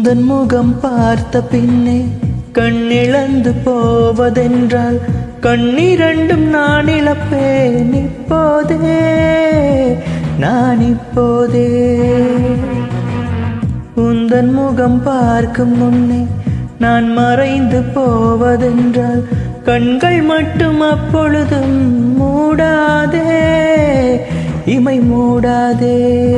உந்தன் முகம் பார்த்த பின்னே கண்ணிழந்து போவதென்றால் கண்ணிரண்டும் நான் இழப்பேன் இப்போதே நான் இப்போதே உந்தன் முகம் பார்க்கும் முன்னே நான் மறைந்து போவதென்றால் கண்கள் மட்டும் அப்பொழுதும் மூடாதே இமை மூடாதே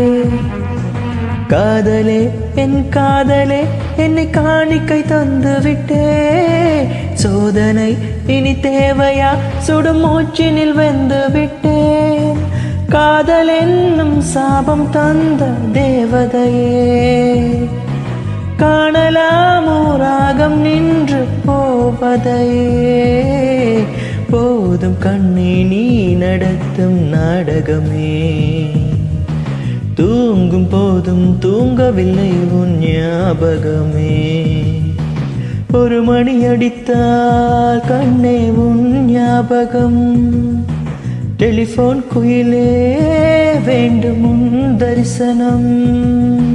காதலே என் காதலே என்னை காணிக்கை தந்து விட்டே சோதனை இனி தேவையா சுடும் மூச்சினில் வெந்து விட்டேன் காதல் என்னும் சாபம் தந்த தேவதையே காணலாமோ ராகம் நின்று போவதையே போதும் கண்ணே நீ நடத்தும் நாடகமே தூங்கும் போதும் தூங்கவில்லை உன் ஞாபகமே ஒரு மணி அடித்தால் கண்ணே உன் ஞாபகம் டெலிஃபோன் குயிலே வேண்டும் உன் தரிசனம்